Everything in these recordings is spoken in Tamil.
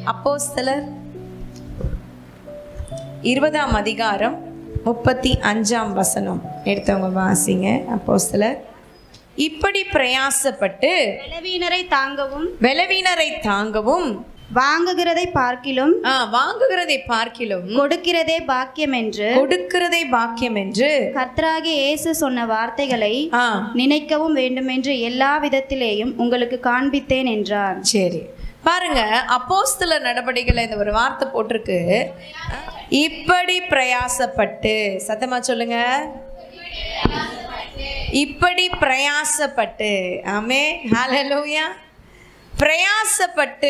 அப்போஸ்தலர் இருபதாம் அதிகாரம் முப்பத்தி அஞ்சாம் வசனம் எடுத்தவங்க வாசிங்க அப்போஸ்தலர் இப்படி பிரயாசப்பட்டு பலவீனரை தாங்கவும் பலவீனரை தாங்கவும் வாங்குகிறதை பார்க்கிலும் ஆ, வாங்குகிறதை பார்க்கிலும் கொடுக்கிறதே பாக்கியம் என்று கொடுக்கிறதை பாக்கியம் என்று கர்த்தராகிய இயேசு சொன்ன வார்த்தைகளை ஆ நினைக்கவும் வேண்டுமென்று எல்லா விதத்திலேயும் உங்களுக்கு காண்பித்தேன் என்றார் சரி பாருங்க அப்போஸ்தல நடவடிக்கைகளை இந்த ஒரு வார்த்தை போட்டிருக்கு இப்படி பிரயாசப்பட்டு சத்தமா சொல்லுங்க இப்படி பிரயாசப்பட்டு ஆமே ஹalleluya பிரயாசப்பட்டு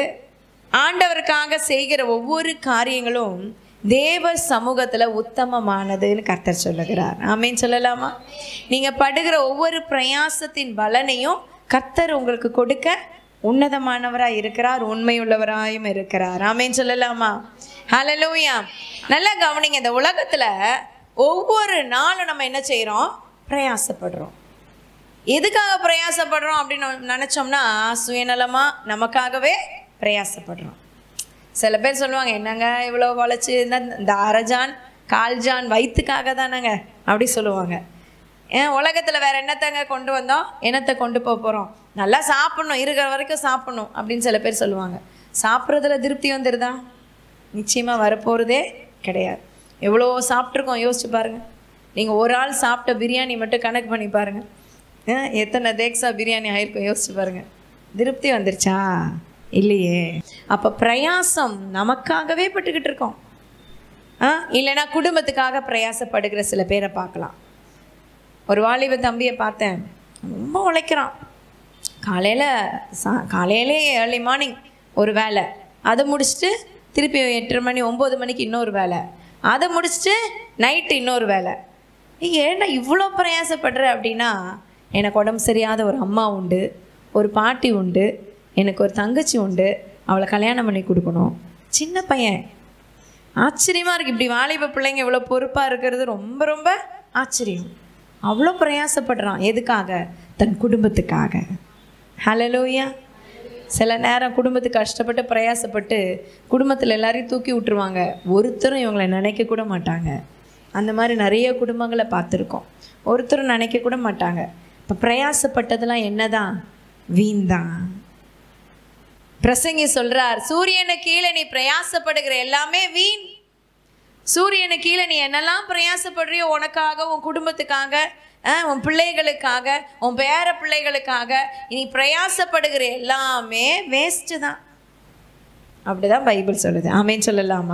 ஆண்டவருக்காக செய்கிற ஒவ்வொரு காரியங்களும் தேவ சமூகத்துல உத்தமமானதுன்னு கர்த்தர் சொல்லுகிறார் ஆமேன்னு சொல்லலாமா நீங்க படுகிற ஒவ்வொரு பிரயாசத்தின் பலனையும் கர்த்தர் உங்களுக்கு கொடுக்க உன்னதமானவராய் இருக்கிறார் உண்மையுள்ளவராயும் இருக்கிறார் ஆமேன்னு சொல்லலாமா ஹalleluya நல்லா கவனிங்க இந்த உலகத்துல ஒவ்வொரு நாளும் நம்ம என்ன செய்றோம் பிரயாசப்படுறோம் எதுக்காக பிரயாசப்படுறோம் அப்படின்னு நினச்சோம்னா சுயநலமாக நமக்காகவே பிரயாசப்படுறோம் சில பேர் சொல்லுவாங்க என்னங்க இவ்வளோ வளைச்சு என்ன இந்த அரஜான் கால்ஜான் வயிற்றுக்காக தானங்க அப்படி சொல்லுவாங்க ஏன் உலகத்தில் வேற என்னத்தங்க கொண்டு வந்தோம் என்னத்தை கொண்டு போக போகிறோம் நல்லா சாப்பிட்ணும் இருக்கிற வரைக்கும் சாப்பிட்ணும் அப்படின்னு சில பேர் சொல்லுவாங்க சாப்பிட்றதுல திருப்தி வந்துடுதா நிச்சயமாக வரப்போகிறதே கிடையாது எவ்வளோ சாப்பிட்ருக்கோம் யோசிச்சு பாருங்கள் நீங்கள் ஒரு ஆள் சாப்பிட்ட பிரியாணி மட்டும் கணக்கு பண்ணி பாருங்கள் அஹ், எத்தனை தேக்ஸா பிரியாணி ஆயிருக்கும் யோசிச்சு பாருங்கள் திருப்தி வந்துருச்சா இல்லையே அப்போ பிரயாசம் நமக்காகவே பட்டுக்கிட்டு இருக்கோம் ஆ இல்லைன்னா குடும்பத்துக்காக பிரயாசப்படுகிற சில பேரை பார்க்கலாம் ஒரு வாலிப தம்பியை பார்த்தேன் ரொம்ப உழைக்கிறான் காலையில் சா காலையிலே ஏர்லி மார்னிங் ஒரு வேலை அதை முடிச்சுட்டு திருப்பி எட்டரை மணி ஒம்பது மணிக்கு இன்னொரு வேலை அதை முடிச்சுட்டு நைட்டு இன்னொரு வேலை நீ ஏன்டா இவ்வளோ பிரயாசப்படுற அப்படின்னா எனக்கு உடம்பு சரியாத ஒரு அம்மா உண்டு ஒரு பாட்டி உண்டு எனக்கு ஒரு தங்கச்சி உண்டு அவளை கல்யாணம் பண்ணி கொடுக்கணும் சின்ன பையன் ஆச்சரியமாக இருக்குது இப்படி வாலிப பிள்ளைங்க இவ்வளோ பொறுப்பாக இருக்கிறது ரொம்ப ரொம்ப ஆச்சரியம் அவ்வளோ பிரயாசப்படுறான் எதுக்காக தன் குடும்பத்துக்காக ஹலலோயா சில நேரம் குடும்பத்துக்கு கஷ்டப்பட்டு பிரயாசப்பட்டு குடும்பத்தில் எல்லாரையும் தூக்கி விட்டுருவாங்க ஒருத்தரும் இவங்களை நினைக்க கூட மாட்டாங்க அந்த மாதிரி நிறைய குடும்பங்களை பார்த்துருக்கோம் ஒருத்தரும் நினைக்க கூட மாட்டாங்க இப்போ பிரயாசப்பட்டதெல்லாம் என்னதான் வீண் தான் பிரசங்கி சொல்றார் சூரியனு கீழே நீ பிரயாசப்படுகிற எல்லாமே வீண் சூரியனு கீழே நீ என்னெல்லாம் பிரயாசப்படுறியோ உனக்காக உன் குடும்பத்துக்காக அஹ், உன் பிள்ளைகளுக்காக உன் பேர பிள்ளைகளுக்காக நீ பிரயாசப்படுகிற எல்லாமே வேஸ்ட்டு தான் அப்படிதான் பைபிள் சொல்லுது ஆமேன்னு சொல்லலாமா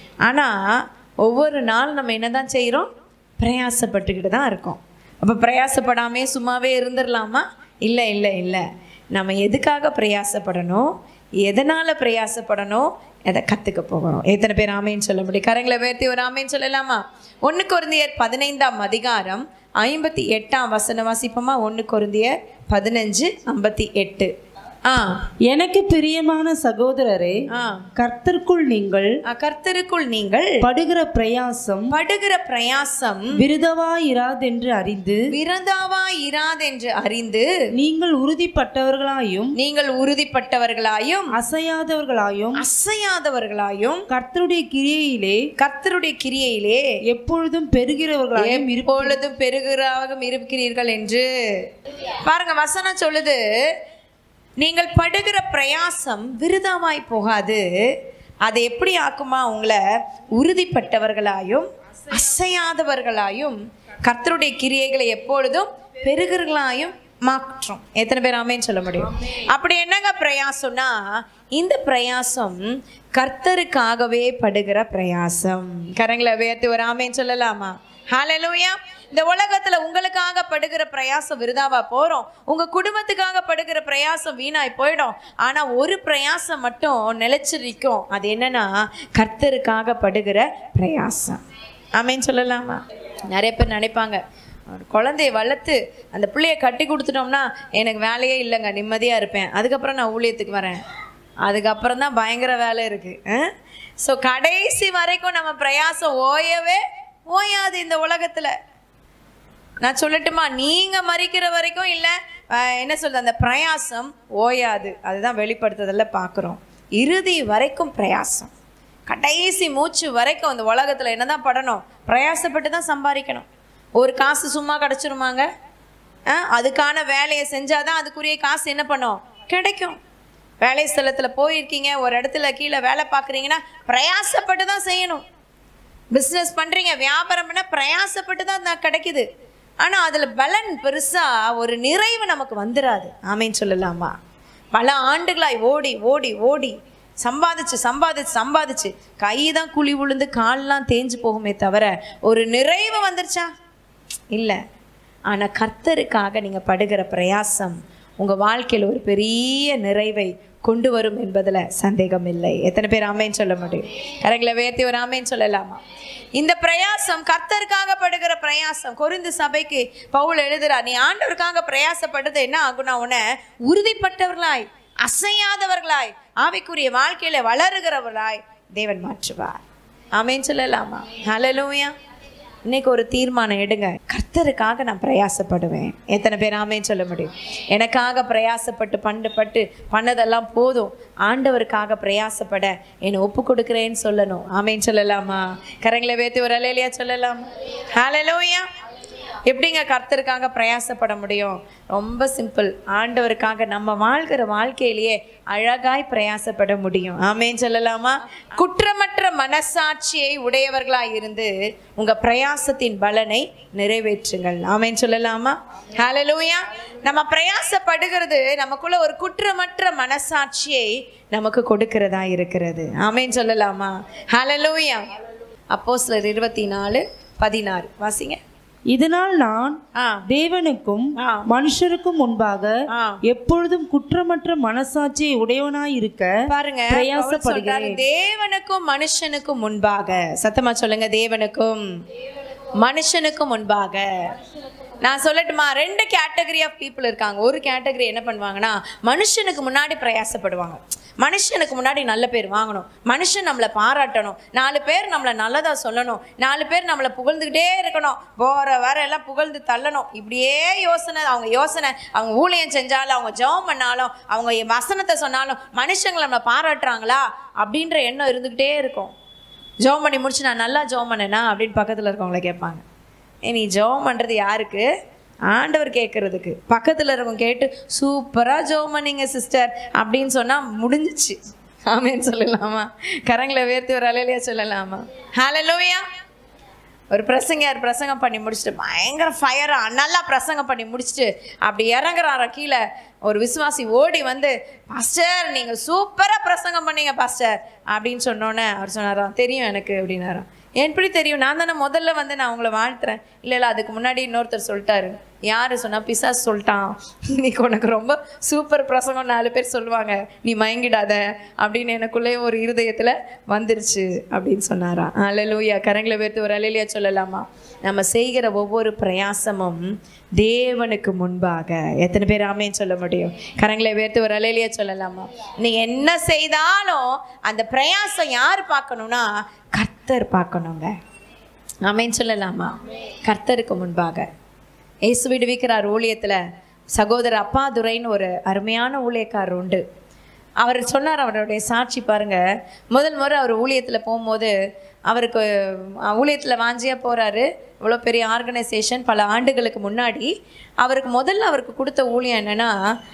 ஆனால் ஒவ்வொரு நாள் நம்ம என்னதான் செய்கிறோம் பிரயாசப்பட்டுக்கிட்டு தான் இருக்கோம் அப்போ பிரயாசப்படாமே சும்மாவே இருந்துடலாமா இல்லை இல்லை இல்லை நம்ம எதுக்காக பிரயாசப்படணும் எதனால் பிரயாசப்படணும் அதை கற்றுக்க போகிறோம் எத்தனை பேர் ஆமேன்னு சொல்ல முடியும் கரங்களை பேர்த்தி ஒரு ஆமேன்னு சொல்லலாமா ஒன்று குருந்தியர் பதினைந்தாம் அதிகாரம் ஐம்பத்தி எட்டாம் வசனம் வாசிப்போமா ஒன்று குருந்தியர் பதினஞ்சு ஐம்பத்தி எட்டு ஆ எனக்கு பிரியமான சகோதரரே ஆ கர்த்தருக்குள் நீங்கள் கர்த்தருக்குள் நீங்கள் படுகிற பிரயாசம் படுகிற பிரயாசம் விருதவாயிராதென்று அறிந்து விரதாவா இராதென்று அறிந்து நீங்கள் உறுதிப்பட்டவர்களாயும் நீங்கள் உறுதிப்பட்டவர்களாயும் அசையாதவர்களாயும் அசையாதவர்களாயும் கர்த்தருடைய கிரியையிலே கர்த்தருடைய கிரியையிலே எப்பொழுதும் பெறுகிறவர்களாயும் இரு எப்பொழுதும் பெருகிறாகவும் இருக்கிறீர்கள் என்று பாருங்க வசனம் சொல்லுது நீங்கள் படுகிற பிரயாசம் விருதாவாய் போகாது அது எப்படி ஆக்குமா உங்களை உறுதிப்பட்டவர்களாயும் அசையாதவர்களாயும் கர்த்தருடைய கிரியைகளை எப்பொழுதும் பெருகிறர்களாயும் மாற்றும் எத்தனை பேர் ஆமேன்னு சொல்ல முடியும் அப்படி என்னங்க பிரயாசம்னா இந்த பிரயாசம் கர்த்தருக்காகவே படுகிற பிரயாசம் கரங்களை உயர்த்தி ஒரு ஆமேன்னு சொல்லலாமா ஹalleluya இந்த உலகத்துல உங்களுக்காக படுகிற பிரயாசம் விருதாவா போறோம் உங்க குடும்பத்துக்காக படுகிற பிரயாசம் வீணாய் போயிடும் ஆனா ஒரு பிரயாசம் மட்டும் நிலைச்சிருக்கும் அது என்னன்னா கர்த்தருக்காக படுகிற பிரயாசம் ஆமேன்னு சொல்லலாமா நிறைய பேர் நினைப்பாங்க ஒரு குழந்தைய வளர்த்து அந்த பிள்ளைய கட்டி கொடுத்துட்டோம்னா எனக்கு வேலையே இல்லைங்க நிம்மதியாக இருப்பேன் அதுக்கப்புறம் நான் ஊழியத்துக்கு வரேன் அதுக்கப்புறம் தான் பயங்கர வேலை இருக்குது ஸோ கடைசி வரைக்கும் நம்ம பிரயாசம் ஓயவே ஓயாது இந்த உலகத்தில் நான் சொல்லட்டுமா நீங்கள் மறிக்கிற வரைக்கும் இல்லை என்ன சொல்றது அந்த பிரயாசம் ஓயாது அதுதான் வெளிப்படுத்துதல்ல பார்க்குறோம் இறுதி வரைக்கும் பிரயாசம் கடைசி மூச்சு வரைக்கும் அந்த உலகத்தில் என்னதான் படணும் பிரயாசப்பட்டு தான் சம்பாதிக்கணும் ஒரு காசு சும்மா கிடச்சிருமாங்க ஆ, அதுக்கான வேலையை செஞ்சாதான் அதுக்குரிய காசு என்ன பண்ணும் கிடைக்கும் வேலை ஸ்தலத்தில் போயிருக்கீங்க ஒரு இடத்துல கீழே வேலை பார்க்குறீங்கன்னா பிரயாசப்பட்டு தான் செய்யணும் பிஸ்னஸ் பண்ணுறீங்க வியாபாரம் பண்ண பிரயாசப்பட்டு தான் நான் கிடைக்குது ஆனால் அதில் பலன் பெருசாக ஒரு நிறைவு நமக்கு வந்துடாது ஆமேன்னு சொல்லலாமா பல ஆண்டுகளாய் ஓடி ஓடி ஓடி சம்பாதிச்சு சம்பாதிச்சு சம்பாதிச்சு கை தான் குழி விழுந்து கால்லாம் தேஞ்சு போகுமே தவிர ஒரு நிறைவு வந்துருச்சா இல்லை ஆனால் கர்த்தருக்காக நீங்கள் படுகிற பிரயாசம் உங்கள் வாழ்க்கையில் ஒரு பெரிய நிறைவை கொண்டு வரும் என்பதில் சந்தேகம் இல்லை எத்தனை பேர் ஆமேன்னு சொல்ல முடியும் கரங்களை வேர்த்தி ஒரு ஆமேன்னு சொல்லலாமா இந்த பிரயாசம் கர்த்தருக்காக படுகிற பிரயாசம் கொரிந்து சபைக்கு பவுல் எழுதுறா நீ ஆண்டவருக்காக பிரயாசப்படுறது என்ன ஆகுனா உன்னை உறுதிப்பட்டவர்களாய் அசையாதவர்களாய் ஆவிக்குரிய வாழ்க்கையில வளருகிறவர்களாய் தேவன் மாற்றுவார் ஆமேன்னு சொல்லலாமா ஹalleluya இன்னைக்கு ஒரு தீர்மானம் எடுங்க கர்த்தருக்காக நான் பிரயாசப்படுவேன் எத்தனை பேர் ஆமேன்னு சொல்ல முடியும் எனக்காக பிரயாசப்பட்டு பண்டு பட்டு பண்ணதெல்லாம் போதும் ஆண்டவருக்காக பிரயாசப்பட என்னை ஒப்பு கொடுக்குறேன்னு சொல்லணும் ஆமேன்னு சொல்லலாமா கரங்களை வேத்தி ஒரு அலையிலையா சொல்லலாமா ஹalleluya எப்படிங்க கர்த்தருக்காக பிரயாசப்பட முடியும் ரொம்ப சிம்பிள் ஆண்டவருக்காக நம்ம வாழ்கிற வாழ்க்கையிலேயே அழகாய் பிரயாசப்பட முடியும் ஆமேன்னு சொல்லலாமா குற்றமற்ற மனசாட்சியை உடையவர்களாய் இருந்து உங்க பிரயாசத்தின் பலனை நிறைவேற்றுங்கள் ஆமேன்னு சொல்லலாமா ஹalleluya நம்ம பிரயாசப்படுகிறது நமக்குள்ள ஒரு குற்றமற்ற மனசாட்சியை நமக்கு கொடுக்கிறதா இருக்கிறது ஆமேன்னு சொல்லலாமா ஹalleluya அப்போஸ்தலர் இருபத்தி நாலு பதினாறு வாசிங்க இதனால் நான் ஆ தேவனுக்கும் ஆ. மனுஷருக்கும் முன்பாக ஆ. எப்பொழுதும் குற்றமற்ற மனசாட்சியை உடையவனாய் இருக்க பாருங்க பிரயாசப்படுகிறேன். பவுல் சொல்றாரு, தேவனுக்கும் மனுஷனுக்கும் முன்பாக சத்தமா சொல்லுங்க தேவனுக்கும் மனுஷனுக்கும் முன்பாக நான் சொல்லட்டுமா ரெண்டு கேட்டகரி ஆஃப் பீப்புள் இருக்காங்க ஒரு கேட்டகரி என்ன பண்ணுவாங்கன்னா மனுஷனுக்கு முன்னாடி பிரயாசப்படுவாங்க மனுஷனுக்கு முன்னாடி நல்ல பேர் வாங்கணும் மனுஷன் நம்மளை பாராட்டணும் நாலு பேர் நம்மளை நல்லதா சொல்லணும் நாலு பேர் நம்மளை புகழ்ந்துக்கிட்டே இருக்கணும் போற வர எல்லாம் புகழ்ந்து தள்ளணும் இப்படியே யோசனை அவங்க யோசனை அவங்க ஊழியம் செஞ்சாலும் அவங்க ஜெபம் பண்ணாலும் அவங்க வசனத்தை சொன்னாலும் மனுஷங்களை நம்மளை பாராட்டுறாங்களா அப்படின்ற எண்ணம் இருந்துக்கிட்டே இருக்கும் ஜெபம் பண்ணி முடிச்சு நான் நல்லா ஜெபம் பண்ணேனா அப்படின்னு பக்கத்தில் இருக்கவங்கள கேட்பாங்க ஏ நீ ஜெபம் பண்ணுறது யாருக்கு ஆண்டவர் கேட்கறதுக்கு பக்கத்தில் இருக்கவங்க கேட்டு சூப்பராக ஜெபம் பண்ணீங்க சிஸ்டர் அப்படின்னு சொன்னால் முடிஞ்சிச்சு ஆமேன்னு சொல்லலாமா கரங்களை வேர்த்து ஒரு அலையிலையா சொல்லலாமா ஹalleluya ஒரு பிரசங்கர் பிரசங்கம் பண்ணி முடிச்சுட்டு பயங்கர ஃபயரா நல்லா பிரசங்கம் பண்ணி முடிச்சுட்டு அப்படி இறங்குறாரா கீழே ஒரு விசுவாசி ஓடி வந்து பாஸ்டர் நீங்கள் சூப்பராக பிரசங்கம் பண்ணீங்க பாஸ்டர் அப்படின்னு சொன்னோன்னே அவர் சொன்னாராம் தெரியும் எனக்கு அப்படின்னாராம் எப்படி தெரியும் நான் தானே முதல்ல வந்து நான் உங்களை வாழ்த்துறேன் இல்லை இல்லை அதுக்கு முன்னாடி இன்னொருத்தர் சொல்லிட்டாரு யார் சொன்னா பிசாஸ் சொல்லிட்டான் இன்னைக்கு உனக்கு ரொம்ப சூப்பர் பிரசங்கம் நாலு பேர் சொல்லுவாங்க நீ மயங்கிடாத அப்படின்னு எனக்குள்ளே ஒரு இருதயத்தில் வந்துருச்சு அப்படின்னு சொன்னாராம் அலலூயா கரங்களை வேர்த்து ஒரு அலையிலையா சொல்லலாமா நம்ம செய்கிற ஒவ்வொரு பிரயாசமும் தேவனுக்கு முன்பாக எத்தனை பேர் ஆமேன்னு சொல்ல முடியும் கரங்களை வேர்த்து ஒரு அலையிலையா சொல்லலாமா நீ என்ன செய்தாலும் அந்த பிரயாசம் யார் பார்க்கணும்னா கர்த்தர் பார்க்கணுங்க ஆமேன்னு சொல்லலாமா கர்த்தருக்கு முன்பாக இயேசு விடுவிக்கிறார் ஊழியத்தில் சகோதரர் அப்பாதுரைன்னு ஒரு அருமையான ஊழியக்காரர் உண்டு அவர் சொன்னார் அவருடைய சாட்சி பாருங்க முதல் முறை அவர் ஊழியத்தில் போகும்போது அவருக்கு ஊழியத்தில் வாஞ்சியாக போகிறாரு இவ்வளோ பெரிய ஆர்கனைசேஷன் பல ஆண்டுகளுக்கு முன்னாடி அவருக்கு முதல்ல அவருக்கு கொடுத்த ஊழியம் என்னென்னா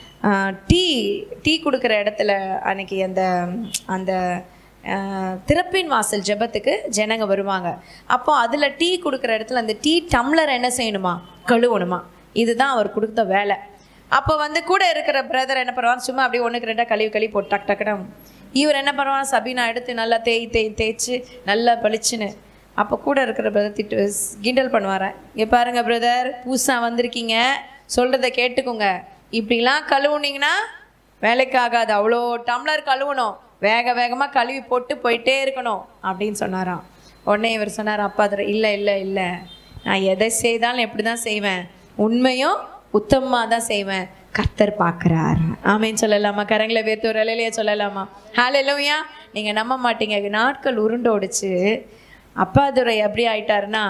டீ டீ கொடுக்குற இடத்துல அன்னைக்கு அந்த அந்த ஆஹ், திறப்பின் வாசல் ஜெபத்துக்கு ஜனங்க வருவாங்க அப்போ அதில் டீ கொடுக்குற இடத்துல அந்த டீ டம்ளர் என்ன செய்யணுமா கழுவணுமா இதுதான் அவர் கொடுத்த வேலை அப்போ வந்து கூட இருக்கிற பிரதர் என்ன பண்ணுவாங்க சும்மா அப்படியே ஒன்றுக்கு ரெண்டாக கழுவி கழுவி போட்டு டக் டக்குன்னு இவர் என்ன பண்ணுவாங்க சபீனா எடுத்து நல்லா தேய் தேய் தேய்ச்சி நல்லா பளிச்சுன்னு அப்போ கூட இருக்கிற பிரதர் திட்டு கிண்டல் பண்ணுவாரேன் இங்கே பாருங்க பிரதர் புதுசாக வந்திருக்கீங்க சொல்கிறத கேட்டுக்கோங்க இப்படிலாம் கழுவுனீங்கன்னா வேலைக்கு ஆகாது அவ்வளோ டம்ளர் கழுவணும் வேக வேகமாக கழுவி போட்டு போயிட்டே இருக்கணும் அப்படின்னு சொன்னாராம் உடனே இவர் சொன்னார் அப்பா அதில் இல்லை இல்லை இல்லை நான் எதை செய்தாலும் எப்படி தான் செய்வேன் உண்மையும் உத்தமமாக தான் செய்வேன் கர்த்தர் பார்க்குறார் ஆமேன்னு சொல்லலாமா கரங்களை வேர்த்து ஒரு அலையிலேயே சொல்லலாமா ஹalleluya நீங்கள் நம்ப மாட்டீங்க நாட்கள் உருண்டோடிச்சு அப்பாதுரை எப்படி ஆயிட்டாருன்னா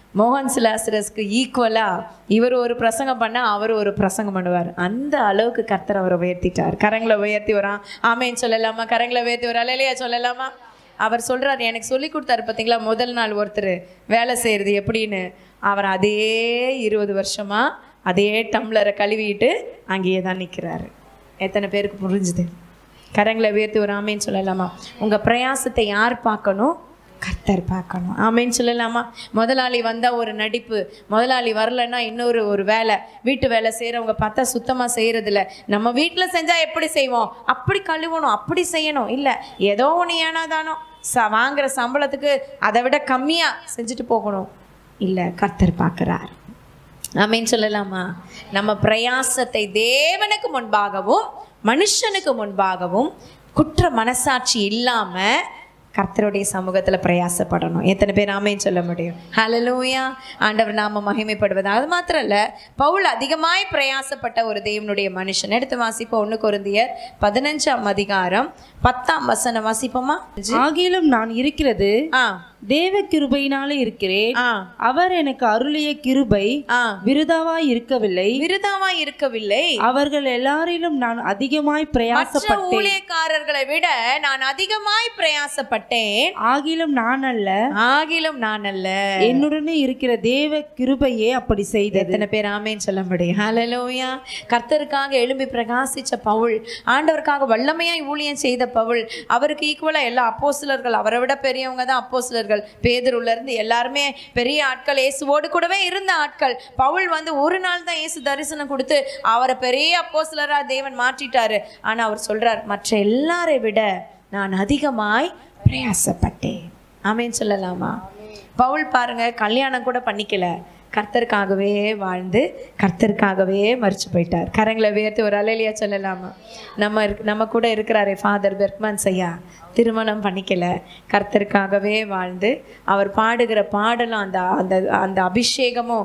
மோகன் சிலாசரஸ்க்கு ஈக்குவலாக இவர் ஒரு பிரசங்கம் பண்ண அவர் ஒரு பிரசங்கம் பண்ணுவார் அந்த அளவுக்கு கர்த்தர் அவரை உயர்த்திட்டார் கரங்களை உயர்த்தி வரான் ஆமேன்னு சொல்லலாமா கரங்களை உயர்த்தி வர அலையிலையா சொல்லலாமா அவர் சொல்றாரு எனக்கு சொல்லி கொடுத்தாரு பார்த்தீங்களா முதல் நாள் ஒருத்தர் வேலை செய்கிறது எப்படின்னு அவர் அதே இருபது வருஷமா அதே டம்ளரை கழுவிட்டு அங்கேயே தான் நிற்கிறாரு எத்தனை பேருக்கு புரிஞ்சுது கரங்களை உயர்த்தி ஒரு ஆமேன்னு சொல்லலாமா உங்கள் பிரயாசத்தை யார் பார்க்கணும் கர்த்தர் பார்க்கணும் ஆமேன்னு சொல்லலாமா முதலாளி வந்தால் ஒரு நடிப்பு முதலாளி வரலன்னா இன்னொரு ஒரு வேலை வீட்டு வேலை செய்கிறவங்க பார்த்தா சுத்தமாக செய்கிறதில்ல நம்ம வீட்டில் செஞ்சால் எப்படி செய்வோம் அப்படி கழுவணும் அப்படி செய்யணும் இல்லை ஏதோ ஒன்று ஏனாதானோ ச வாங்குற சம்பளத்துக்கு அதை விட கம்மியாக செஞ்சுட்டு போகணும் இல்லை கர்த்தர் பார்க்குறார் ஆமேன்னு சொல்லலாமா நம்ம பிரயாசத்தை தேவனுக்கு முன்பாகவும் மனுஷனுக்கு முன்பாகவும் குற்ற மனசாட்சி இல்லாம கர்த்தருடைய சமூகத்துல பிரயாசப்படணும் எத்தனை பேர் ஆமேன்னு சொல்ல முடியும் ஹalleluya ஆண்டவர் நாம மகிமைப்படுவது அது மாத்திரம் இல்ல பவுல் அதிகமாய் பிரயாசப்பட்ட ஒரு தேவனுடைய மனுஷன் எடுத்து வாசிப்போம் ஒன்று கொருந்தியர் பதினஞ்சாம் அதிகாரம் பத்தாம் வசனம் வாசிப்போமா ஆகிலும் நான் இருக்கிறது ஆ தேவ கிருபையினாலே இருக்கிறேன் ஆ அவர் எனக்கு அருளிய கிருபை ஆ விருதாவாய் இருக்கவில்லை விருதாவா இருக்கவில்லை அவர்கள் எல்லாரிலும் நான் அதிகமாய் மற்ற பிரயாசப்பட்டேன் ஊழியக்காரர்களை விட நான் அதிகமாய் பிரயாசப்பட்டேன் ஆகிலும் நான் அல்ல ஆகிலும் நான் அல்ல என்னுடனே இருக்கிற தேவ கிருபையே அப்படி செய்தது எத்தனை பேர் ஆமேன்னு சொல்ல முடியும் ஹalleluya கர்த்தருக்காக எழும்பி பிரகாசிச்ச பவுல் ஆண்டவருக்காக வல்லமையாய் ஊழியம் செய்த பவுல் அவருக்கு ஈக்குவலா எல்லா அப்போஸ்தலர்கள் அவரை விட பெரியவங்க தான் அப்போஸ்தலர்கள் பேதுருல இருந்து எல்லாருமே பெரிய ஆட்கள் இயேசுவோடு கூடவே இருந்த ஆட்கள் பவுல் வந்து ஒரு நாள் தான் இயேசு தரிசனம் கொடுத்து அவரை பெரிய அப்போஸ்தலரா தேவன் மாற்றிட்டாரு ஆனா அவர் சொல்றார் மற்ற எல்லாரை விட நான் அதிகமாய் பிரயாசப்பட்டேன் ஆமேன்னு சொல்லலாமா பவுல் பாருங்க கல்யாணம் கூட பண்ணிக்கல கர்த்தருக்காகவே வாழ்ந்து கர்த்தருக்காகவே மறிச்சு போயிட்டார் கரங்களை உயர்த்தி ஒரு அலையிலியா சொல்லலாமா நம்ம இருக் நம்ம கூட இருக்கிறாரே ஃபாதர் பெர்க்மன்ஸ் ஐயா திருமணம் பண்ணிக்கல கர்த்தருக்காகவே வாழ்ந்து அவர் பாடுகிற பாடலும் அந்த அந்த அந்த அபிஷேகமும்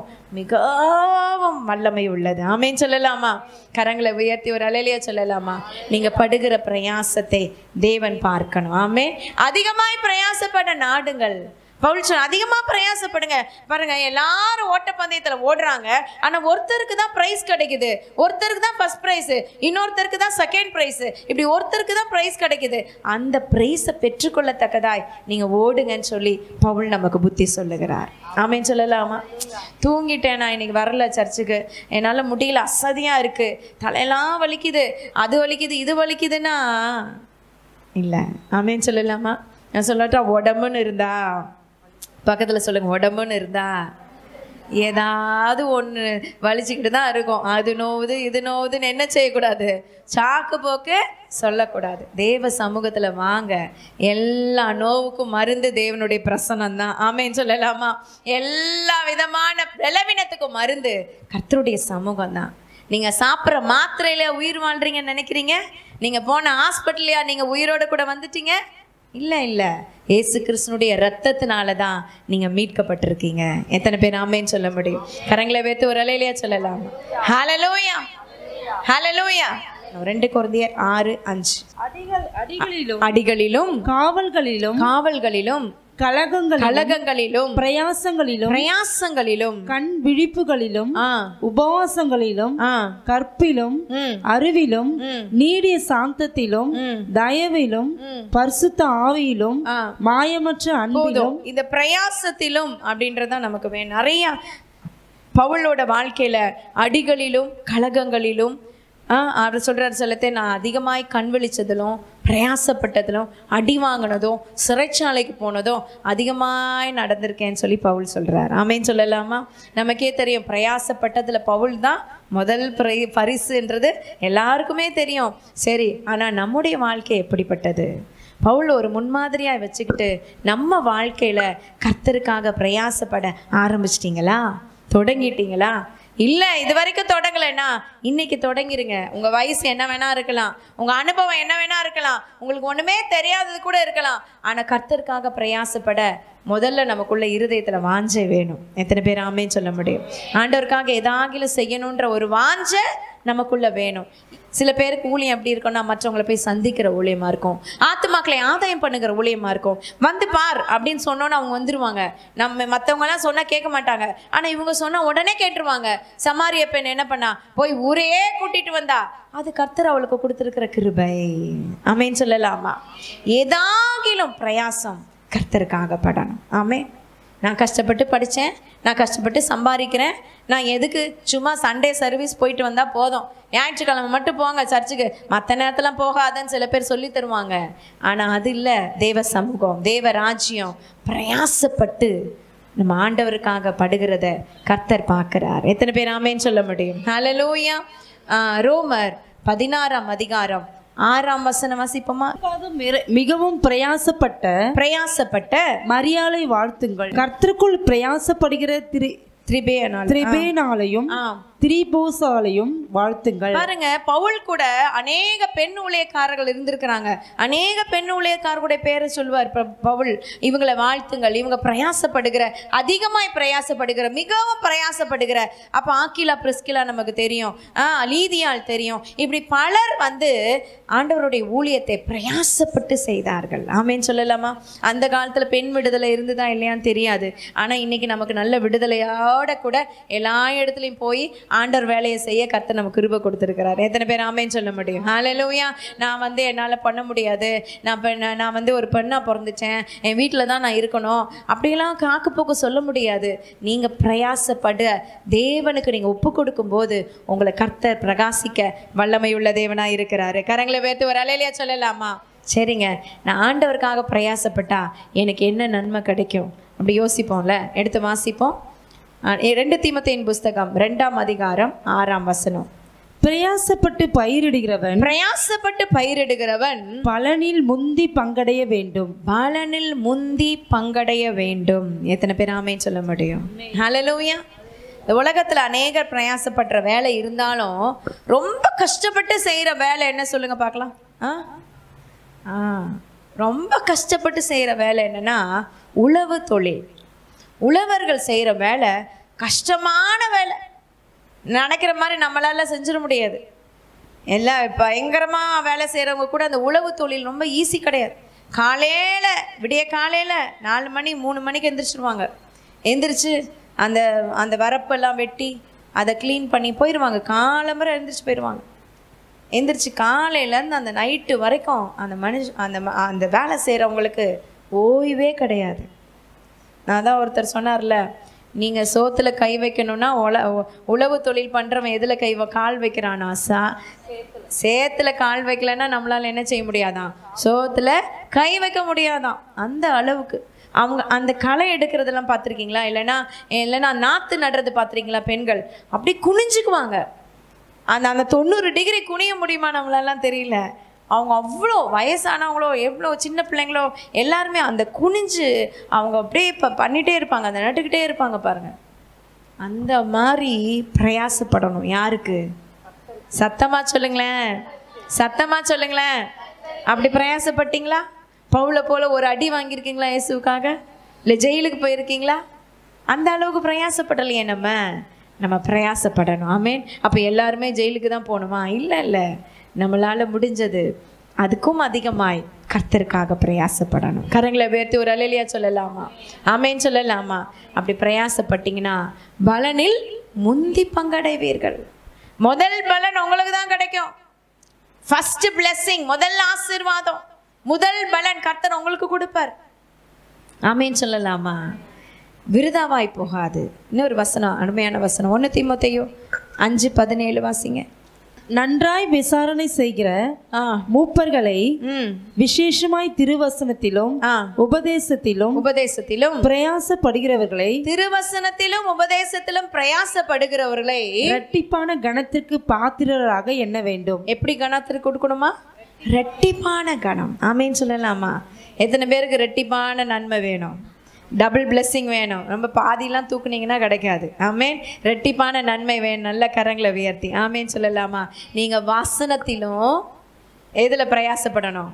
மிகவும் வல்லமை உள்ளது ஆமேன்னு சொல்லலாமா கரங்களை உயர்த்தி ஒரு அலையிலியா சொல்லலாமா நீங்க படுகிற பிரயாசத்தை தேவன் பார்க்கணும் ஆமே அதிகமாய் பிரயாசப்பட நாடுங்கள் பவுல் சொன்ன அதிகமா பிரயாசப்படுங்க பாருங்க எல்லாரும் ஓட்டப்பந்தயத்துல ஓடுறாங்க ஆனா ஒருத்தருக்கு தான் பிரைஸ் கிடைக்குது ஒருத்தருக்கு தான் ஃபர்ஸ்ட் பிரைஸ் இன்னொருத்தருக்கு தான் செகண்ட் பிரைஸ் இப்படி ஒருத்தருக்கு தான் பிரைஸ் கிடைக்குது அந்த பிரைஸை பெற்றுக்கொள்ளத்தக்கதாய் நீங்க ஓடுங்கன்னு சொல்லி பவுல் நமக்கு புத்தி சொல்லுகிறார் ஆமேன்னு சொல்லலாமா தூங்கிட்டேன் நான் இன்னைக்கு வரல சர்ச்சுக்கு என்னால் முடியல அசதியாக இருக்கு தலையெல்லாம் வலிக்குது அது வலிக்குது இது வலிக்குதுன்னா இல்லை ஆமேன்னு சொல்லலாமா நான் சொல்லட்டா உடம்புன்னு இருந்தா பக்கத்தில் சொல்லுங்க உடம்புன்னு இருந்தா ஏதாவது ஒன்று வலிச்சுக்கிட்டு தான் இருக்கும் அது நோவுது இது நோவுதுன்னு என்ன செய்யக்கூடாது சாக்கு போக்கு சொல்லக்கூடாது தேவ சமூகத்தில் வாங்க எல்லா நோவுக்கும் மருந்து தேவனுடைய பிரசனம் தான் ஆமேன்னு சொல்லலாமா எல்லா விதமான பலவீனத்துக்கும் மருந்து கர்த்தருடைய சமூகம் தான் நீங்கள் சாப்பிட்ற மாத்திரையில உயிர் வாழ்றீங்கன்னு நினைக்கிறீங்க நீங்கள் போன ஹாஸ்பிட்டல்லையா நீங்கள் உயிரோட கூட வந்துட்டீங்க இல்லை இல்லை ஏசு கிறிஸ்தனுடைய ரத்தத்தினால தான் நீங்கள் மீட்கப்பட்டிருக்கீங்க எத்தனை பேர் ஆமேன்னு சொல்ல முடியும் கரங்களை வைத்து ஒரு அலையிலையா சொல்லலாம் ஹalleluya ஹalleluya ரெண்டு குழந்தையர் ஆறு அஞ்சு அடிகள் அடிகளிலும் அடிகளிலும் காவல்களிலும் காவல்களிலும் கலகங்களிலும் கலகங்களிலும் பிரயாசங்களிலும் பிரயாசங்களிலும் கண் விழிப்புகளிலும் ஆ உபவாசங்களிலும் ஆ கற்பிலும் ம் அறிவிலும் ம். நீடிய சாந்தத்திலும் ம். தயவிலும் ம். பரிசுத்த ஆவியிலும் ஆ மாயமற்ற அன்பிலும் போதும் இந்த பிரயாசத்திலும் அப்படின்றதான் நமக்கு வேணும் நிறைய பவுலோட வாழ்க்கையில அடிகளிலும் கலகங்களிலும் ஆ, அவர் சொல்றாரு சொல்லத்தை நான் அதிகமாய் கண் விழிச்சதிலும் பிரயாசப்பட்டதிலும் அடி வாங்கினதும் சிறைச்சாலைக்கு போனதும் அதிகமாய் நடந்திருக்கேன்னு சொல்லி பவுல் சொல்றார் ஆமேன்னு சொல்லலாமா நமக்கே தெரியும் பிரயாசப்பட்டதுல பவுல் தான் முதல் பிரை பரிசுன்றது எல்லாருக்குமே தெரியும் சரி ஆனா நம்முடைய வாழ்க்கை எப்படிப்பட்டது பவுல் ஒரு முன்மாதிரியாக வச்சுக்கிட்டு நம்ம வாழ்க்கையில கர்த்தருக்காக பிரயாசப்பட ஆரம்பிச்சிட்டிங்களா தொடங்கிட்டீங்களா இல்லை இது வரைக்கும் தொடங்கலைன்னா இன்னைக்கு தொடங்கிருங்க உங்க வயசு என்ன வேணா இருக்கலாம் உங்க அனுபவம் என்ன வேணா இருக்கலாம் உங்களுக்கு ஒண்ணுமே தெரியாதது கூட இருக்கலாம் ஆனா கர்த்தருக்காக பிரயாசப்பட முதல்ல நமக்குள்ள இருதயத்துல வாஞ்சை வேணும் எத்தனை பேர் ஆமேன்னு சொல்ல முடியும் ஆண்டவருக்காக எதாகிலும் செய்யணுன்ற ஒரு வாஞ்சை நமக்குள்ள வேணும் சில பேருக்கு ஊழியம் எப்படி இருக்கும்னா மற்றவங்களை போய் சந்திக்கிற ஊழியமா இருக்கும் ஆத்துமாக்களை ஆதாயம் பண்ணுகிற ஊழியமா இருக்கும் வந்து பார் அப்படின்னு சொன்னோன்னு அவங்க வந்துருவாங்க நம்ம மற்றவங்கலாம் சொன்னால் கேட்க மாட்டாங்க ஆனால் இவங்க சொன்னால் உடனே கேட்டுருவாங்க சமாரிய பெண் என்ன பண்ணா போய் ஊரையே கூட்டிட்டு வந்தா அது கர்த்தர் அவளுக்கு கொடுத்துருக்கிற கிருபை ஆமேன்னு சொல்லலாமா ஏதாகிலும் பிரயாசம் கர்த்தருக்காக படணும் ஆமே நான் கஷ்டப்பட்டு படித்தேன் நான் கஷ்டப்பட்டு சம்பாதிக்கிறேன் நான் எதுக்கு சும்மா சண்டே சர்வீஸ் போயிட்டு வந்தால் போதும் ஞாயிற்றுக்கிழமை மட்டும் போங்க சர்ச்சுக்கு மற்ற நேரத்துலாம் போகாதன்னு சில பேர் சொல்லி தருவாங்க ஆனால் அது இல்லை தேவ சமூகம் தேவ ராஜ்யம் பிரயாசப்பட்டு நம்ம ஆண்டவருக்காக படுகிறத கர்த்தர் பார்க்கிறார் எத்தனை பேர் ஆமேன்னு சொல்ல முடியும் ஹalleluya ஆ, ரோமர் பதினாறாம் அதிகாரம் ஆறாம் வசனம் வாசிப்போமா மிகவும் பிரயாசப்பட்ட பிரயாசப்பட்ட மரியாதை வாழ்த்துங்கள் கர்த்தருக்குள் பிரயாசப்படுகிற திரி திரிபேயனால் திரிபேனாலையும் ஆ திரிபோசாலையும் வாழ்த்துங்கள் பாருங்க பவுல் கூட அநேக பெண் ஊழியக்காரர்கள் இருந்திருக்கிறாங்க அநேக பெண் ஊழியக்காரர்களுடைய பேரை சொல்வார் ப- பவுல் இவங்களை வாழ்த்துங்கள் இவங்க பிரயாசப்படுகிற அதிகமாய் பிரயாசப்படுகிற மிகவும் பிரயாசப்படுகிற அப்ப ஆக்கிலா பிரிஸ்கிலா நமக்கு தெரியும் ஆ லீதியால் தெரியும் இப்படி பலர் வந்து ஆண்டவருடைய ஊழியத்தை பிரயாசப்பட்டு செய்தார்கள் ஆமேன்னு சொல்லலாமா அந்த காலத்துல பெண் விடுதலை இருந்துதா இல்லையான்னு தெரியாது ஆனா இன்னைக்கு நமக்கு நல்ல விடுதலையோட கூட எல்லா இடத்துலையும் போய் ஆண்டவர் வேலையை செய்ய கர்த்தர் நமக்கு கிருபை கொடுத்துருக்கிறார் எத்தனை பேர் ஆமேன்னு சொல்ல முடியும் ஹalleluya நான் வந்து என்னால் பண்ண முடியாது நான் பெண் நான் வந்து ஒரு பெண்ணாக பிறந்துச்சேன் என் வீட்டில் தான் நான் இருக்கணும் அப்படியெல்லாம் காக்கு போக்கு சொல்ல முடியாது நீங்கள் பிரயாசப்பட தேவனுக்கு நீங்கள் ஒப்பு கொடுக்கும்போது உங்களை கர்த்தர் பிரகாசிக்க வல்லமை உள்ள தேவனாக இருக்கிறாரு கரங்களை வேர்த்து ஒரு அலையிலையா சொல்லலாமா சரிங்க நான் ஆண்டவருக்காக பிரயாசப்பட்டா எனக்கு என்ன நன்மை கிடைக்கும் அப்படி யோசிப்போம்ல எடுத்து வாசிப்போம் அஹ் ரெண்டு தீமத்தையின் புஸ்தகம் ரெண்டாம் அதிகாரம் ஆறாம் வசனம் பிரயாசப்பட்டு பயிரிடுகிறவன் பிரயாசப்பட்டு பயிரிடுகிறவன் பலனில் முந்தி பங்கடைய வேண்டும் பலனில் முந்தி பங்கடைய வேண்டும் எத்தனை பேர் ஆமேன்னு சொல்ல முடியும் ஹalleluya இந்த உலகத்துல அநேகர் பிரயாசப்படுற வேலை இருந்தாலும் ரொம்ப கஷ்டப்பட்டு செய்யற வேலை என்ன சொல்லுங்க பார்க்கலாம் ஆ ஆ ரொம்ப கஷ்டப்பட்டு செய்யற வேலை என்னன்னா உழவு தொழில் உழவர்கள் செய்யற வேலை கஷ்டமான வேலை நினைக்கிற மாதிரி நம்மளால செஞ்சிட முடியாது எல்லாம் பயங்கரமாக வேலை செய்கிறவங்க கூட அந்த உழவு தொழில் ரொம்ப ஈஸி கிடையாது காலையில் விடிய காலையில் நாலு மணி மூணு மணிக்கு எந்திரிச்சிருவாங்க எந்திரிச்சு அந்த அந்த வரப்பெல்லாம் வெட்டி அதை க்ளீன் பண்ணி போயிடுவாங்க காலம்பரை எந்திரிச்சு போயிடுவாங்க எந்திரிச்சு காலையிலேருந்து அந்த நைட்டு வரைக்கும் அந்த மனுஷ அந்த ம- அந்த வேலை செய்கிறவங்களுக்கு ஓய்வே கிடையாது நான் தான் ஒருத்தர் சொன்னார்ல நீங்கள் சோத்துல கை வைக்கணும்னா உல உ- உழவு தொழில் பண்ணுறவன் எதில் கை வ- கால் வைக்கிறானா சா சேத்துல கால் வைக்கலன்னா நம்மளால என்ன செய்ய முடியாதான் சோத்துல கை வைக்க முடியாதான் அந்த அளவுக்கு அவங்க அந்த களை எடுக்கிறதெல்லாம் பார்த்துருக்கீங்களா இல்லைன்னா இல்லைன்னா நாற்று நடுறது பார்த்துருக்கீங்களா பெண்கள் அப்படி குனிஞ்சுக்குவாங்க அந்த அந்த தொண்ணூறு டிகிரி குனிய முடியுமா நம்மளாலாம் தெரியல அவங்க அவ்வளோ வயசானவங்களோ எவ்வளோ சின்ன பிள்ளைங்களோ எல்லாருமே அந்த குனிஞ்சு அவங்க அப்படியே இப்போ பண்ணிகிட்டே இருப்பாங்க அந்த நட்டுக்கிட்டே இருப்பாங்க பாருங்க அந்த மாதிரி பிரயாசப்படணும் யாருக்கு சத்தமா சொல்லுங்களேன் சத்தமா சொல்லுங்களேன் அப்படி பிரயாசப்பட்டீங்களா பவுல போல ஒரு அடி வாங்கியிருக்கீங்களா இயேசுவுக்காக இல்லை ஜெயிலுக்கு போயிருக்கீங்களா அந்த அளவுக்கு பிரயாசப்படலையே நம்ம நம்ம பிரயாசப்படணும் ஆமேன் அப்போ எல்லாருமே ஜெயிலுக்கு தான் போகணுமா இல்லை இல்லை நம்மளால முடிஞ்சது அதுக்கும் அதிகமாய் கர்த்தருக்காக பிரயாசப்படணும் கரங்களை உயர்த்தி ஒரு அலையிலியா சொல்லலாமா ஆமேன்னு சொல்லலாமா அப்படி பிரயாசப்பட்டீங்கன்னா பலனில் முந்தி பங்கடைவீர்கள் முதல் பலன் உங்களுக்கு தான் கிடைக்கும் ஃபர்ஸ்ட் blessing முதல் ஆசீர்வாதம் முதல் பலன் கர்த்தர் உங்களுக்கு கொடுப்பார் ஆமேன்னு சொல்லலாமா விருதாவாய் போகாது இன்னொரு வசனம் அருமையான வசனம் ஒன்று தீமோத்தேயோ அஞ்சு பதினேழு வாசிங்க நன்றாய் விசாரணை செய்கிற ஆ மூப்பர்களை ம் விசேஷமாய் திருவசனத்திலும் ஆ உபதேசத்திலும் உபதேசத்திலும் பிரயாசப்படுகிறவர்களை திருவசனத்திலும் உபதேசத்திலும் பிரயாசப்படுகிறவர்களை இரட்டிப்பான கணத்திற்கு பாத்திரராக எண்ண வேண்டும் எப்படி கணத்திற்கு கொடுக்கணுமா ரெட்டிப்பான கணம் ஆமேன்னு சொல்லலாமா எத்தனை பேருக்கு ரெட்டிப்பான நன்மை வேணும் டபுள் blessing வேணும் ரொம்ப பாதிலாம் தூக்குனீங்கன்னா கிடைக்காது ஆமேன் ரெட்டிப்பான நன்மை வேணும் நல்ல கரங்களை உயர்த்தி ஆமேன்னு சொல்லலாமா நீங்கள் வாசனத்திலும் எதில் பிரயாசப்படணும்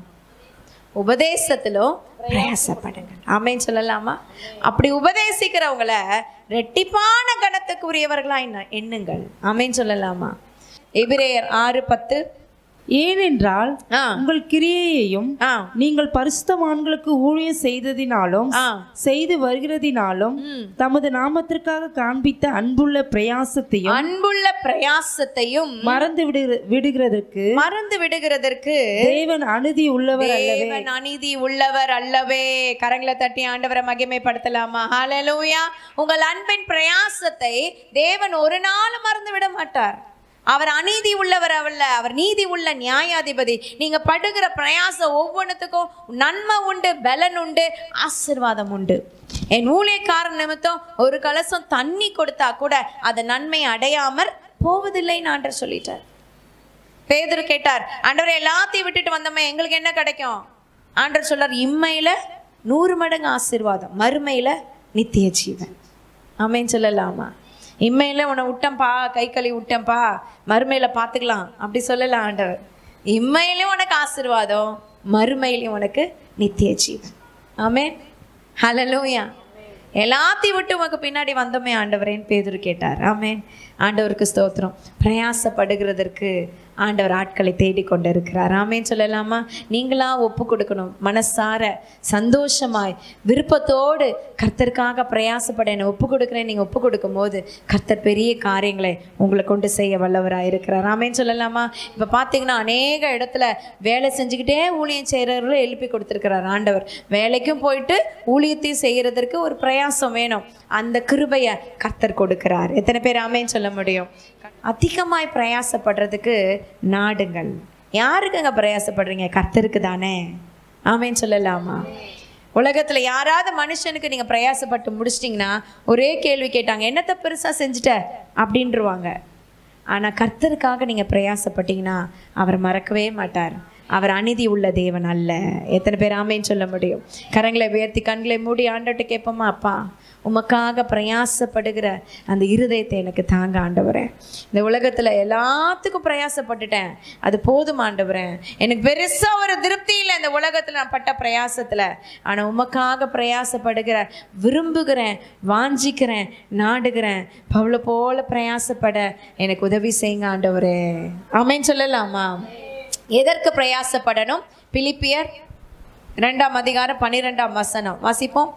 உபதேசத்திலும் பிரயாசப்படுங்க ஆமேன்னு சொல்லலாமா அப்படி உபதேசிக்கிறவங்கள ரெட்டிப்பான கணத்துக்கு உரியவர்களா என்ன எண்ணுங்கள் ஆமேன்னு சொல்லலாமா எபிரேயர் ஆறு பத்து ஏனென்றால் ஆ உங்கள் கிரியையையும் ஆ நீங்கள் பரிசுத்தவான்களுக்கு ஊழியம் செய்ததினாலும் ஆ செய்து வருகிறதினாலும் ம். தமது நாமத்திற்காக காண்பித்த அன்புள்ள பிரயாசத்தையும் அன்புள்ள பிரயாசத்தையும் மறந்து விடுகிற விடுகிறதற்கு மறந்து விடுகிறதற்கு தேவன் அனுதி உள்ளவர் அல்லவே தேவன் அநீதி உள்ளவர் அல்லவே கரங்களை தட்டி ஆண்டவரை மகிமைப்படுத்தலாமா ஹalleluya உங்கள் அன்பின் பிரயாசத்தை தேவன் ஒரு நாள் மறந்து விட மாட்டார் அவர் அநீதி உள்ளவர் அல்ல அவர் நீதி உள்ள நியாயாதிபதி நீங்க படுகிற பிரயாசம் ஒவ்வொன்றுத்துக்கும் நன்மை உண்டு பலன் உண்டு ஆசிர்வாதம் உண்டு என் ஊழியக்காரன் நிமித்தம் ஒரு கலசம் தண்ணி கொடுத்தா கூட அது நன்மை அடையாமற் போவதில்லைன்னு ஆண்டர் சொல்லிட்டார் பேதுரு கேட்டார் ஆண்டவரே எல்லாத்தையும் விட்டுட்டு வந்தோமே எங்களுக்கு என்ன கிடைக்கும் ஆண்டவர் சொல்றார் இம்மையில நூறு மடங்கு ஆசீர்வாதம் மறுமையில நித்திய ஜீவன் ஆமேன்னு சொல்லலாமா இம்மையில உன்னை விட்டேன்ப்பா கை கழுவி விட்டேன்ப்பா மறுமையில பார்த்துக்கலாம் அப்படி சொல்லலாம் ஆண்டவர் இம்மையிலையும் உனக்கு ஆசீர்வாதம் மறுமையிலையும் உனக்கு நித்திய ஜீவன் ஆமென் ஹalleluya எல்லாத்தையும் விட்டு உமக்கு பின்னாடி வந்தோமே ஆண்டவரேன்னு பேதுரு கேட்டார் ஆமென் ஆண்டவருக்கு ஸ்தோத்திரம் பிரயாசப்படுகிறதற்கு ஆண்டவர் ஆட்களை தேடி கொண்டு இருக்கிறார் ஆமேன்னு சொல்லலாமா நீங்களா ஒப்பு கொடுக்கணும் மனசார சந்தோஷமாய் விருப்பத்தோடு கர்த்தருக்காக பிரயாசப்பட என்னை ஒப்பு கொடுக்குறேன் நீங்கள் ஒப்பு கொடுக்கும் போது கர்த்தர் பெரிய காரியங்களை உங்களை கொண்டு செய்ய வல்லவராக இருக்கிறார் ஆமேன்னு சொல்லலாமா இப்போ பார்த்தீங்கன்னா அநேக இடத்துல வேலை செஞ்சுக்கிட்டே ஊழியம் செய்கிறவர்களும் எழுப்பி கொடுத்துருக்கிறார் ஆண்டவர் வேலைக்கும் போயிட்டு ஊழியத்தையும் செய்கிறதற்கு ஒரு பிரயாசம் வேணும் அந்த கிருபையை கர்த்தர் கொடுக்கிறார் எத்தனை பேர் ஆமேன்னு சொல்ல முடியும் அதிகமாய் பிரயாசப்படுறதுக்கு நாடுங்கள் யாருக்குங்க பிரயாசப்படுறீங்க கர்த்தருக்கு தானே ஆமேன்னு சொல்லலாமா உலகத்துல யாராவது மனுஷனுக்கு நீங்க பிரயாசப்பட்டு முடிச்சிட்டிங்கன்னா ஒரே கேள்வி கேட்டாங்க என்னத்தை பெருசா செஞ்சுட்ட அப்படின்ருவாங்க ஆனா கர்த்தருக்காக நீங்க பிரயாசப்பட்டீங்கன்னா அவர் மறக்கவே மாட்டார் அவர் அநீதி உள்ள தேவன் அல்ல எத்தனை பேர் ஆமேன்னு சொல்ல முடியும் கரங்களை உயர்த்தி கண்களை மூடி ஆண்டவர்கிட்ட கேட்போமா அப்பா உமக்காக பிரயாசப்படுகிற அந்த இருதயத்தை எனக்கு தாங்க ஆண்டவரே இந்த உலகத்துல எல்லாத்துக்கும் பிரயாசப்பட்டுட்டேன் அது போதும் ஆண்டவரே எனக்கு பெருசா ஒரு திருப்தி இல்லை இந்த உலகத்துல நான் பட்ட பிரயாசத்துல ஆனா உமக்காக பிரயாசப்படுகிற விரும்புகிறேன் வாஞ்சிக்கிறேன் நாடுகிறேன் பவுல போல பிரயாசப்பட எனக்கு உதவி செய்யுங்க ஆண்டவரே ஆமேன்னு சொல்லலாமா எதற்கு பிரயாசப்படணும் பிலிப்பியர் இரண்டாம் அதிகாரம் பன்னிரெண்டாம் வசனம் வாசிப்போம்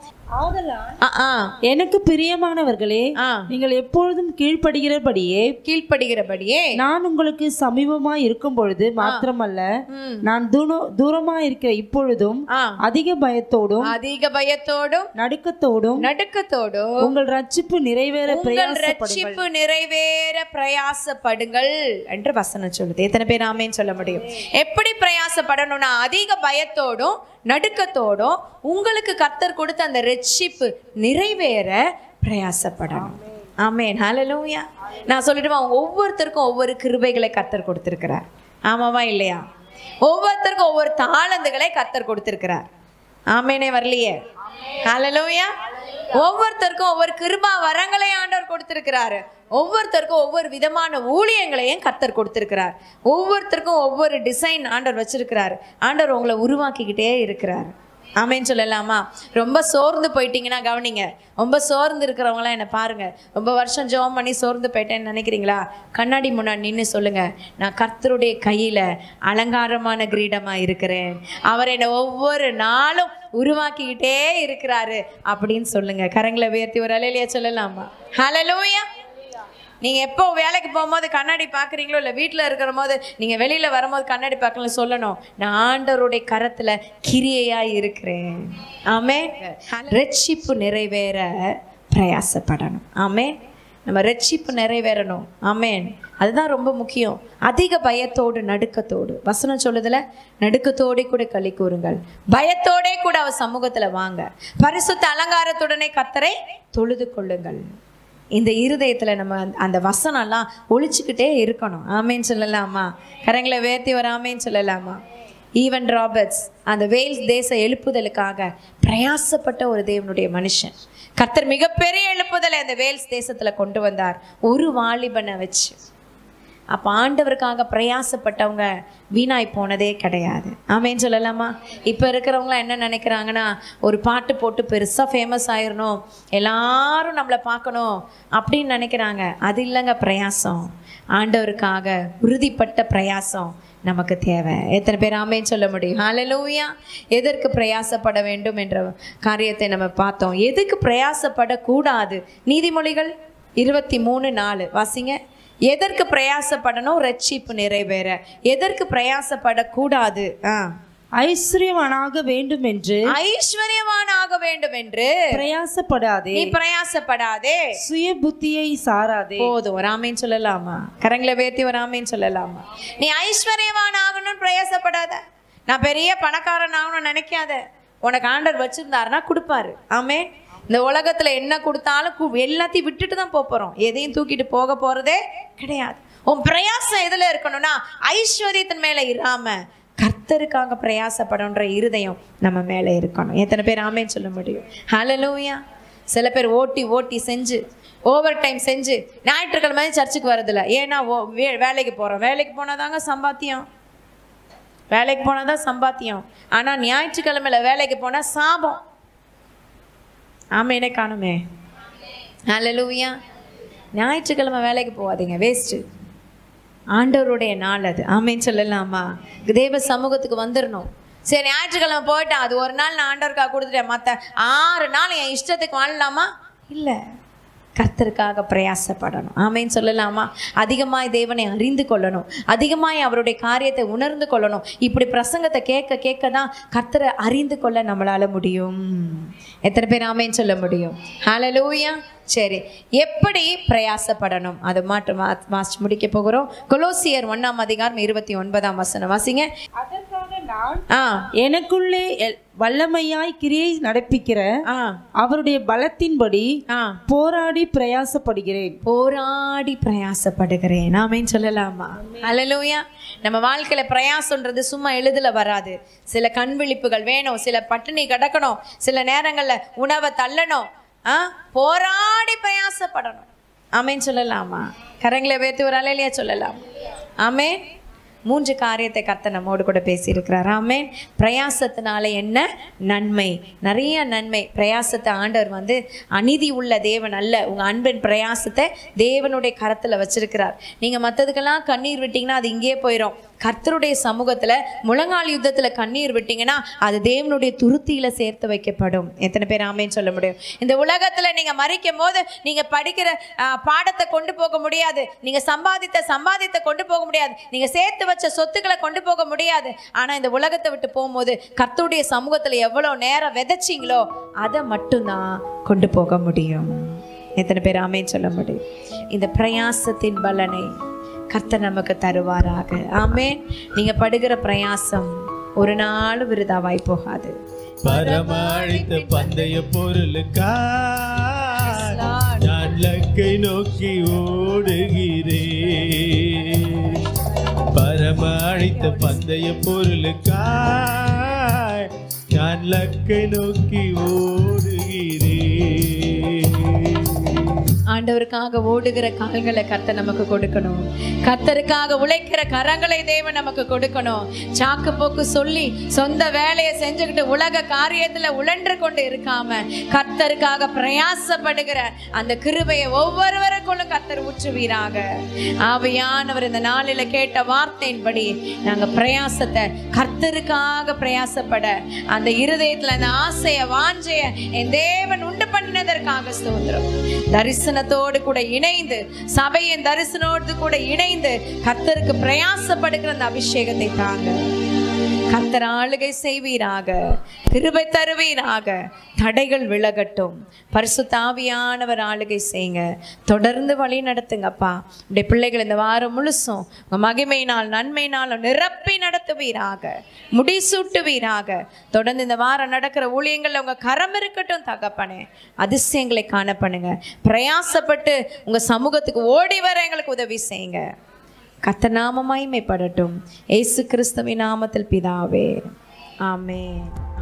ஆ ஆ எனக்கு பிரியமானவர்களே ஆ நீங்கள் எப்பொழுதும் கீழ்ப்படுகிறபடியே கீழ்ப்படுகிறபடியே நான் உங்களுக்கு சமீபமாய் இருக்கும் பொழுது மாத்திரமல்ல ம். நான் தூர தூரமா இருக்கிற இப்பொழுதும் ஆ அதிக பயத்தோடும் அதிக பயத்தோடும் நடுக்கத்தோடும் நடுக்கத்தோடும் உங்கள் ரட்சிப்பு நிறைவேற உங்கள் பிரயாசப்படுங்கள் ரட்சிப்பு நிறைவேற பிரயாசப்படுங்கள் என்று வசனம் சொல்லுது எத்தனை பேர் ஆமேன்னு சொல்ல முடியும் எப்படி பிரயாசப்படணும்னா அதிக பயத்தோடும் நடுக்கத்தோடும் உங்களுக்கு கர்த்தர் கொடுத்த அந்த ரட்சிப்பு நிறைவேற பிரயாசப்படணும் ஆமேன் ஹalleluya நான் சொல்லிட்டுமா ஒவ்வொருத்தருக்கும் ஒவ்வொரு கிருபைகளை கர்த்தர் கொடுத்திருக்கிறார் ஆமாவா இல்லையா ஒவ்வொருத்தருக்கும் ஒவ்வொரு தாளந்துகளை கர்த்தர் கொடுத்திருக்கிறார் ஆமேனே வரலையே ஹalleluya ஒவ்வொருத்தருக்கும் ஒவ்வொரு கிருபா வரங்களை ஆண்டவர் கொடுத்திருக்கிறாரு ஒவ்வொருத்தருக்கும் ஒவ்வொரு விதமான ஊழியங்களையும் கர்த்தர் கொடுத்திருக்கிறார் ஒவ்வொருத்தருக்கும் ஒவ்வொரு டிசைன் ஆண்டவர் வச்சிருக்கிறார் ஆண்டவர் உங்களை உருவாக்கிக்கிட்டே இருக்கிறார் ஆமேன்னு சொல்லலாமா ரொம்ப சோர்ந்து போயிட்டீங்கன்னா கவனிங்க ரொம்ப சோர்ந்து இருக்கிறவங்களாம் என்னை பாருங்க ரொம்ப வருஷம் ஜெபம் பண்ணி சோர்ந்து போயிட்டேன்னு நினைக்கிறீங்களா கண்ணாடி முன்னாடி நின்று சொல்லுங்க நான் கர்த்தருடைய கையில அலங்காரமான கிரீடமா இருக்கிறேன் அவர் என்னை ஒவ்வொரு நாளும் உருவாக்கிக்கிட்டே இருக்கிறாரு அப்படின்னு சொல்லுங்க கரங்களை உயர்த்தி ஒரு அலையிலையா சொல்லலாமா ஹalleluya நீங்க எப்போ வேலைக்கு போகும்போது கண்ணாடி பார்க்குறீங்களோ இல்லை வீட்டில் இருக்கிற போது நீங்க வெளியில வரும்போது கண்ணாடி பார்க்கலாம் சொல்லணும் நான் ஆண்டவருடைய கரத்துல கிரியையா இருக்கிறேன் ஆமே ரட்சிப்பு நிறைவேற பிரயாசப்படணும் ஆமே நம்ம ரட்சிப்பு நிறைவேறணும் ஆமேன் அதுதான் ரொம்ப முக்கியம் அதிக பயத்தோடு நடுக்கத்தோடு வசனம் சொல்லுதுல நடுக்கத்தோடே கூட களி கூறுங்கள் பயத்தோடே கூட அவ சமூகத்துல வாங்க பரிசுத்த அலங்காரத்துடனே கத்தரை தொழுது கொள்ளுங்கள் இந்த இருதயத்துல நம்ம அந்த- அந்த வசனம்லாம் ஒழிச்சுக்கிட்டே இருக்கணும் ஆமேன்னு சொல்லலாமா கரங்களை வேர்த்தி வராமேன்னு சொல்லலாமா ஈவன் ராபர்ட்ஸ் அந்த வேல்ஸ் தேச எழுப்புதலுக்காக பிரயாசப்பட்ட ஒரு தேவனுடைய மனுஷன் கர்த்தர் மிகப்பெரிய எழுப்புதலை அந்த வேல்ஸ் தேசத்துல கொண்டு வந்தார் ஒரு வாலிபனை வச்சு அப்போ ஆண்டவருக்காக பிரயாசப்பட்டவங்க வீணாய் போனதே கிடையாது ஆமேன்னு சொல்லலாமா இப்போ இருக்கிறவங்களாம் என்ன நினைக்கிறாங்கன்னா ஒரு பாட்டு போட்டு பெருசாக ஃபேமஸ் ஆயிடணும் எல்லாரும் நம்மளை பார்க்கணும் அப்படின்னு நினைக்கிறாங்க அது இல்லைங்க பிரயாசம் ஆண்டவருக்காக உறுதிப்பட்ட பிரயாசம் நமக்கு தேவை எத்தனை பேர் ஆமேன்னு சொல்ல முடியும் ஹalleluya எதற்கு பிரயாசப்பட வேண்டும் என்ற காரியத்தை நம்ம பார்த்தோம் எதுக்கு பிரயாசப்படக்கூடாது நீதிமொழிகள் இருபத்தி மூணு நாலு வாசிங்க எதற்கு பிரயாசப்படணும் ரட்சிப்பு நிறைவேற எதற்கு பிரயாசப்படக்கூடாது ஆ ஐஸ்வர்யவானாக வேண்டும் என்று ஐஸ்வர்யவான் ஆக வேண்டும் என்று பிரயாசப்படாதே நீ பிரயாசப்படாதே சுய புத்தியை சாராதே போதும் ஒரு ஆமேன்னு சொல்லலாமா கரங்களை வேர்த்தி ஒரு ஆமேன்னு சொல்லலாமா நீ ஐஸ்வர்யவான் ஆகணும்னு பிரயாசப்படாத நான் பெரிய பணக்காரன் ஆகணும்னு நினைக்காத உனக்கு ஆண்டர் வச்சிருந்தாருன்னா கொடுப்பாரு ஆமே இந்த உலகத்துல என்ன கொடுத்தாலும் கு- எல்லாத்தையும் விட்டுட்டு தான் போக போறோம் எதையும் தூக்கிட்டு போக போறதே கிடையாது உன் பிரயாசம் எதுல இருக்கணும்னா ஐஸ்வர்யத்தின் மேல இராம கர்த்தருக்காக பிரயாசப்படுன்ற இருதயம் நம்ம மேல இருக்கணும் எத்தனை பேர் ஆமேன்னு சொல்ல முடியும் ஹalleluya சில பேர் ஓட்டி ஓட்டி செஞ்சு ஓவர் டைம் செஞ்சு ஞாயிற்றுக்கிழமை சர்ச்சுக்கு வரதில்ல ஏன்னா ஓ- வே- வேலைக்கு போகிறோம் வேலைக்கு போனால் தாங்க சம்பாத்தியம் வேலைக்கு போனால் தான் சம்பாத்தியம் ஆனால் ஞாயிற்றுக்கிழமையில வேலைக்கு போனால் சாபம் ஆமேனே காணுமே ஹalleluya ஞாயிற்றுக்கிழமை வேலைக்கு போகாதீங்க வேஸ்ட்டு ஆண்டவருடைய நாள் அது ஆமேன்னு சொல்லலாமா தேவ சமூகத்துக்கு வந்துடணும் சரி ஞாயிற்றுக்கிழமை போயிட்டேன் அது ஒரு நாள் நான் ஆண்டவருக்காக கொடுத்துட்டேன் மற்ற ஆறு நாள் என் இஷ்டத்துக்கு வாழலாமா இல்லை கர்த்தருக்காக பிரயாசப்படணும் ஆமேன்னு சொல்லலாமா அதிகமாய் தேவனை அறிந்து கொள்ளணும் அதிகமாய் அவருடைய காரியத்தை உணர்ந்து கொள்ளணும் இப்படி பிரசங்கத்தை கேட்க கேட்க தான் கர்த்தரை அறிந்து கொள்ள நம்மளால முடியும் எத்தனை பேர் ஆமேன்னு சொல்ல முடியும் ஹalleluya சரி எப்படி பிரயாசப்படணும் அதை மாற்று வாசிச்சு முடிக்க போகிறோம் கொலோசியர் ஒண்ணாம் அதிகாரம் இருபத்தி ஒன்பதாம் வசனம் வாசிங்க அதற்காக நான் ஆ எனக்குள்ளே எல்- வல்லமையாய் கிரியை நடப்பிக்கிற ஆ அவருடைய பலத்தின்படி ஆ போராடி பிரயாசப்படுகிறேன் போராடி பிரயாசப்படுகிறேன் ஆமேன்னு சொல்லலாமா அல்லலூயா நம்ம வாழ்க்கையில பிரயாசம்ன்றது சும்மா எழுதுல வராது சில கண் விழிப்புகள் வேணும் சில பட்டினி கிடக்கணும் சில நேரங்கள்ல உணவை தள்ளணும் ஆ போராடி பிரயாசப்படணும் ஆமேன்னு சொல்லலாமா கரங்களை வேத்து ஒரு அலையிலையா சொல்லலாம் ஆமே மூன்று காரியத்தை கர்த்தர் நம்மோடு கூட பேசியிருக்கிறார் ஆமென் பிரயாசத்தினால என்ன நன்மை நிறைய நன்மை பிரயாசத்தை ஆண்டவர் வந்து அநீதி உள்ள தேவன் அல்ல உங்கள் அன்பின் பிரயாசத்தை தேவனுடைய கரத்தில் வச்சிருக்கிறார் நீங்கள் மற்றதுக்கெல்லாம் கண்ணீர் விட்டீங்கன்னா அது இங்கேயே போயிடும் கர்த்தருடைய சமூகத்தில் முழங்கால் யுத்தத்தில் கண்ணீர் விட்டீங்கன்னா அது தேவனுடைய துருத்தியில் சேர்த்து வைக்கப்படும் எத்தனை பேர் ஆமேன்னு சொல்ல முடியும் இந்த உலகத்தில் நீங்கள் மறிக்கும் போது நீங்கள் படிக்கிற ஆ, பாடத்தை கொண்டு போக முடியாது நீங்கள் சம்பாதித்த சம்பாதித்த கொண்டு போக முடியாது நீங்கள் சேர்த்து வச்ச சொத்துக்களை கொண்டு போக முடியாது ஆனால் இந்த உலகத்தை விட்டு போகும்போது கர்த்தருடைய சமூகத்தில் எவ்வளோ நேரம் விதைச்சிங்களோ அதை மட்டும்தான் கொண்டு போக முடியும் எத்தனை பேர் ஆமேன்னு சொல்ல முடியும் இந்த பிரயாசத்தின் பலனை கர்த்தர் நமக்கு தருவாராக ஆமென் நீங்க படுகிற பிரயாசம் ஒரு நாள் விருதாவாய் போகாது பரமாழித்த பந்தய பொருளுக்கா நான் லக்கை நோக்கி ஓடுகிறேன் பரமாழித்த பந்தய பொருளுக்கா நான் லக்கை நோக்கி ஓடுகிறேன் ஆண்டவருக்காக ஓடுகிற கால்களை கர்த்தர் நமக்கு கொடுக்கணும் கர்த்தருக்காக உழைக்கிற கரங்களை தேவன் நமக்கு கொடுக்கணும் சாக்கு போக்கு சொல்லி சொந்த வேலையை செஞ்சுக்கிட்டு உலக காரியத்துல உழன்று கொண்டு இருக்காம கர்த்தருக்காக பிரயாசப்படுகிற அந்த கிருபையை ஒவ்வொருவருக்குள்ளும் கர்த்தர் ஊற்றுவீராக ஆவியானவர் இந்த நாளில கேட்ட வார்த்தையின்படி நாங்க பிரயாசத்தை கர்த்தருக்காக பிரயாசப்பட அந்த இருதயத்துல அந்த ஆசைய வாஞ்சைய என் தேவன் உண்டு பண்ணினதற்காக ஸ்தோத்திரம் தரிசனத்தோடு கூட இணைந்து சபையின் தரிசனோடு கூட இணைந்து கர்த்தருக்கு பிரயாசப்படுகிற அந்த அபிஷேகத்தை தாங்க கர்த்தர் ஆளுகை செய்வீராக கிருபை தருவீராக தடைகள் விலகட்டும் பரிசுத்தாவியானவர் ஆளுகை செய்யுங்க தொடர்ந்து வழி நடத்துங்கப்பா உடைய பிள்ளைகள் இந்த வாரம் முழுசும் உங்க மகிமையினால் நன்மையினாலும் நிரப்பி நடத்துவீராக முடிசூட்டுவீராக தொடர்ந்து இந்த வாரம் நடக்கிற ஊழியங்கள்ல உங்க கரம் இருக்கட்டும் தகப்பனே அதிசயங்களை காண பண்ணுங்க பிரயாசப்பட்டு உங்க சமூகத்துக்கு ஓடி வர எங்களுக்கு உதவி செய்யுங்க கத்த நாம மகிமைப்படட்டும் ஏசு கிறிஸ்துவின் நாமத்தில் பிதாவே ஆமென்